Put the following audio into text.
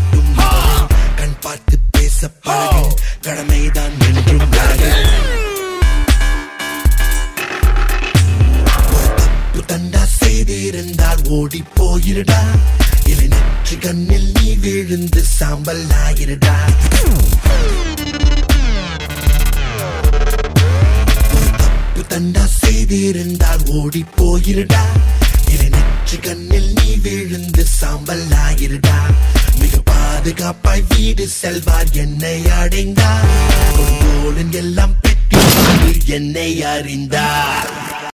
மட்டும் மகன். கண் பார்த்து பேச பழகு கடமைதான் என்றும் அழகு ஒரு தப்பு தண்டா செய்திருந்தால் ஓடி போயிருடா இல்லை நெற்றி கண்ணில் நீ விழுந்து சாம்பல் ஆயிருடா ஒரு தப்பு தண்டா செய்திருந்தால் ஓடி போயிருடா இல்லை நெற்றி கண்ணில் நீ விழுந்து சாம்பல் ஆயிருடா மிக பாதுகாப்பாய் வீடு செல்வார் என்னை அடைந்தார் கொடுங்கோலன் எல்லாம் பெட்டி கொண்டு என்னை அறிந்தார்